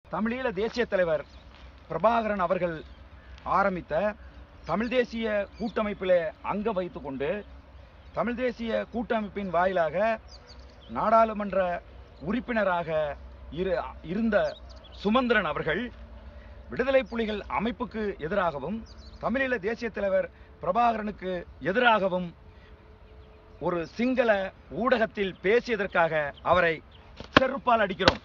தமிழீழ தேசிய தலைவர் பிரபாகரன் அவர்கள் ஆரம்பித்த தமிழ் தேசிய கூட்டமைப்பிலே அங்கம் வைத்துக் கொண்டு தமிழ் தேசிய கூட்டமைப்பின் வாயிலாக நாடாளுமன்ற உறுப்பினராக இரு இருந்த சுமந்திரன் அவர்கள் விடுதலை புலிகள் அமைப்புக்கு எதிராகவும் தமிழீழ தேசிய தலைவர் பிரபாகரனுக்கு எதிராகவும் ஒரு சிங்கள ஊடகத்தில் பேசியதற்காக அவரை செருப்பால் அடிக்கிறோம்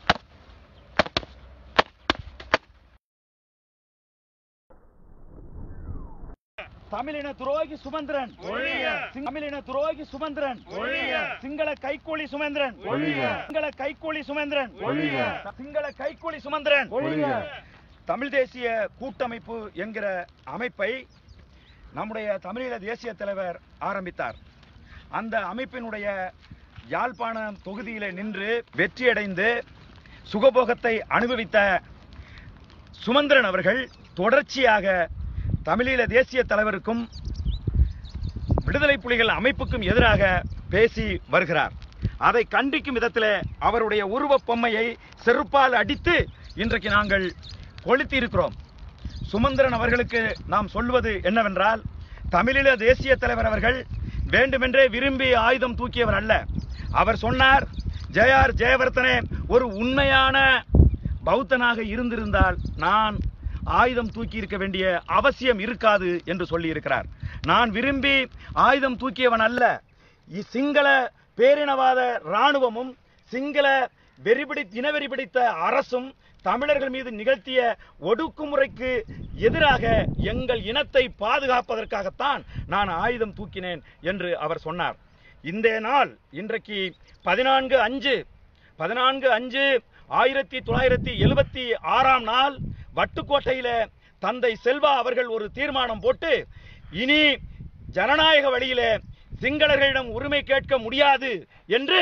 தமிழின துரோகி சுமந்திரன் ஒழிக. தமிழின துரோகி சுமந்திரன் ஒழிக. சிங்கள கைக்கூலி சுமந்திரன் ஒழிக. சிங்கள கைக்கூலி சுமந்திரன் ஒழிக. சிங்கள கைக்கூலி சுமந்திரன் ஒழிக. தமிழ் தேசிய கூட்டமைப்பு என்கிற அமைப்பை நம்முடைய தமிழீழ தேசிய தலைவர் ஆரம்பித்தார் அந்த அமைப்பினுடைய யாழ்ப்பாணம் தொகுதியில நின்று வெற்றியடைந்து சுகபோகத்தை அனுபவித்த சுமந்திரன் அவர்கள் தொடர்ச்சியாக தமிழீழ தேசிய தலைவருக்கும் விடுதலை புலிகள் அமைப்புக்கும் எதிராக பேசி வருகிறார் அதை கண்டிக்கும் விதத்தில் அவருடைய உருவப் பொம்மையை செருப்பால் அடித்து இன்றைக்கு நாங்கள் கொளுத்தி இருக்கிறோம் சுமந்திரன் அவர்களுக்கு நாம் சொல்வது என்னவென்றால் தமிழீழ தேசிய தலைவர் அவர்கள் வேண்டுமென்றே விரும்பி ஆயுதம் தூக்கியவர் அல்ல அவர் சொன்னார் ஜெயார் ஜெயவர்த்தனே ஒரு உண்மையான பௌத்தனாக இருந்திருந்தால் நான் ஆயுதம் தூக்கி இருக்க வேண்டிய அவசியம் இருக்காது என்று சொல்லியிருக்கிறார் நான் விரும்பி ஆயுதம் தூக்கியவன் அல்ல இ- சிங்கள பேரினவாத ராணுவமும் சிங்கள வெறிபிடி இனவெறி பிடித்த அரசும் தமிழர்கள் மீது நிகழ்த்திய ஒடுக்குமுறைக்கு எதிராக எங்கள் இனத்தை பாதுகாப்பதற்காகத்தான் நான் ஆயுதம் தூக்கினேன் என்று அவர் சொன்னார் இந்த நாள் இன்றைக்கு பதினான்கு அஞ்சு பதினான்கு அஞ்சு ஆயிரத்தி தொள்ளாயிரத்தி எழுபத்தி ஆறாம் நாள் வட்டுக்கோட்டையில தந்தை செல்வா அவர்கள் ஒரு தீர்மானம் போட்டு இனி ஜனநாயக வழியிலே சிங்களர்களிடம் உரிமை கேட்க முடியாது என்று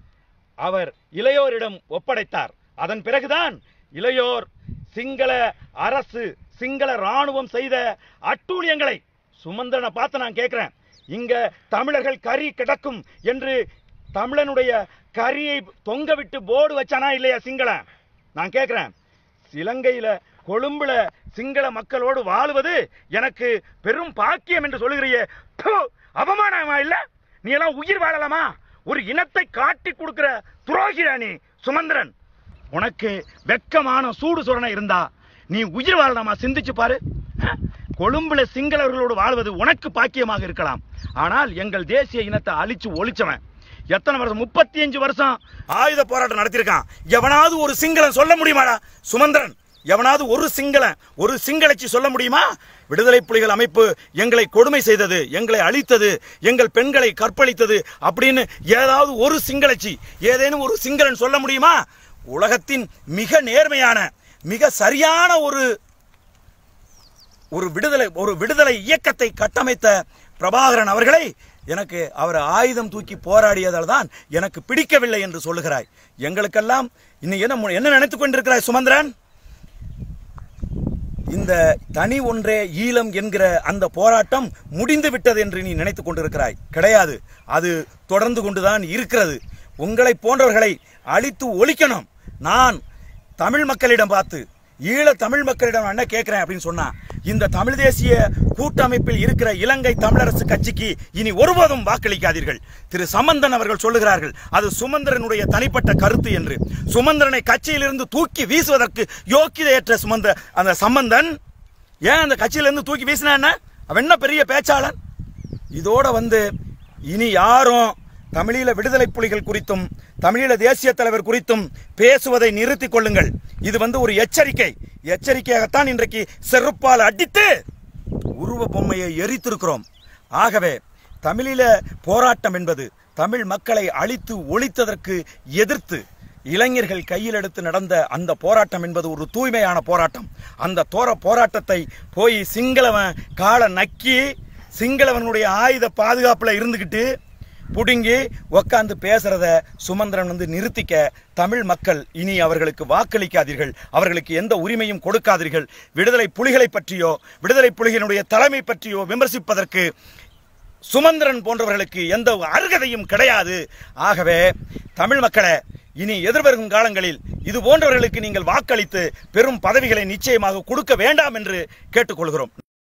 அவர் இளையோரிடம் ஒப்படைத்தார் அதன் பிறகுதான் இளையோர் சிங்கள அரசு சிங்கள ராணுவம் செய்த அட்டூழியங்களை சுமந்திரனை பார்த்து நான் கேட்கிறேன் இங்க தமிழர்கள் கறி கிடக்கும் என்று தமிழனுடைய கரியை தொங்க விட்டு போர்டு வச்சானா இல்லையா சிங்களன் நான் கேட்கிறேன் இலங்கையில கொழும்புல சிங்கள மக்களோடு வாழுவது எனக்கு பெரும் பாக்கியம் என்று சொல்லுகிறியே ப்பு, அவமானமா இல்ல நீ எல்லாம் உயிர் வாழலாமா ஒரு இனத்தை காட்டி கொடுக்கிற துரோகிடா நீ சுமந்திரன் உனக்கு வெக்கமான சூடு சுரணை இருந்தா நீ உயிர் வாழலாமா சிந்திச்சு பாரு அஹ்? கொழும்புல சிங்களவர்களோடு வாழ்வது உனக்கு பாக்கியமாக இருக்கலாம் ஆனால் எங்கள் தேசிய இனத்தை அழிச்சு ஒழிச்சவன் எத்தனை வருஷம் முப்பத்தி அஞ்சு வருஷம் ஆயுத போராட்டம் நடத்தியிருக்கான் எவனாவது ஒரு சிங்களன் சொல்ல முடியுமாடா சுமந்திரன் எவனாவது ஒரு சிங்களன் ஒரு சிங்களச்சி சொல்ல முடியுமா விடுதலை புலிகள் அமைப்பு எங்களை கொடுமை செய்தது எங்களை அழித்தது எங்கள் பெண்களை கற்பழித்தது அப்படின்னு ஏதாவது ஒரு சிங்களச்சி ஏதேனும் ஒரு சிங்களன் சொல்ல முடியுமா உலகத்தின் மிக நேர்மையான மிக சரியான ஒரு ஒரு விடுதலை ஒரு விடுதலை இயக்கத்தை கட்டமைத்த பிரபாகரன் அவர்களை எனக்கு அவர் ஆயுதம் தூக்கி போராடியதால் தான் எனக்கு பிடிக்கவில்லை என்று சொல்லுகிறாய் எங்களுக்கெல்லாம் இன்னும் என்ன மு- என்ன நினைத்துக் கொண்டிருக்கிறாய் சுமந்திரன் இந்த தனி ஒன்றே ஈழம் என்கிற அந்த போராட்டம் முடிந்து விட்டது என்று நீ நினைத்துக் கொண்டிருக்கிறாய் கிடையாது அது தொடர்ந்து கொண்டுதான் இருக்கிறது உங்களை போன்றவர்களை அழித்து ஒழிக்கணும் நான் தமிழ் மக்களிடம் பார்த்து ஈழ தமிழ் மக்களிடம் நான் என்ன கேட்கிறேன் அப்படின்னு சொன்னா இந்த தமிழ் தேசிய கூட்டமைப்பில் இருக்கிற இலங்கை தமிழரசு கட்சிக்கு இனி ஒருபோதும் வாக்களிக்காதீர்கள் திரு சம்பந்தன் அவர்கள் சொல்லுகிறார்கள் அது சுமந்திரனுடைய தனிப்பட்ட கருத்து என்று சுமந்திரனை கட்சியிலிருந்து தூக்கி வீசுவதற்கு யோக்கியதையற்ற சுமந்த அந்த சம்பந்தன் ஏன் அந்த கட்சியிலிருந்து தூக்கி வீசினா என்ன அவன் என்ன பெரிய பேச்சாளன் இதோட வந்து இனி யாரும் தமிழீழ விடுதலை புலிகள் குறித்தும் தமிழீழ தேசிய தலைவர் குறித்தும் பேசுவதை நிறுத்திக் கொள்ளுங்கள் இது வந்து ஒரு எச்சரிக்கை எச்சரிக்கையாகத்தான் இன்றைக்கு செருப்பால் அடித்து உருவ பொம்மையை எரித்திருக்கிறோம் ஆகவே தமிழீழ போராட்டம் என்பது தமிழ் மக்களை அழித்து ஒழித்ததற்கு எதிர்த்து இளைஞர்கள் கையில் எடுத்து நடந்த அந்த போராட்டம் என்பது ஒரு தூய்மையான போராட்டம் அந்த தோர போராட்டத்தை போய் சிங்களவன் காலை நக்கி சிங்களவனுடைய ஆயுத பாதுகாப்புல இருந்துகிட்டு புடுங்கி உக்காந்து பேசுறத சுமந்திரன் வந்து நிறுத்திக்க தமிழ் மக்கள் இனி அவர்களுக்கு வாக்களிக்காதீர்கள் அவர்களுக்கு எந்த உரிமையும் கொடுக்காதீர்கள் விடுதலை புலிகளை பற்றியோ விடுதலை புலிகளினுடைய தலைமை பற்றியோ விமர்சிப்பதற்கு சுமந்திரன் போன்றவர்களுக்கு எந்த அருகதையும் கிடையாது ஆகவே தமிழ் மக்களே இனி எதிர்வரும் காலங்களில் இது போன்றவர்களுக்கு நீங்கள் வாக்களித்து பெரும் பதவிகளை நிச்சயமாக கொடுக்க வேண்டாம் என்று கேட்டுக்கொள்கிறோம்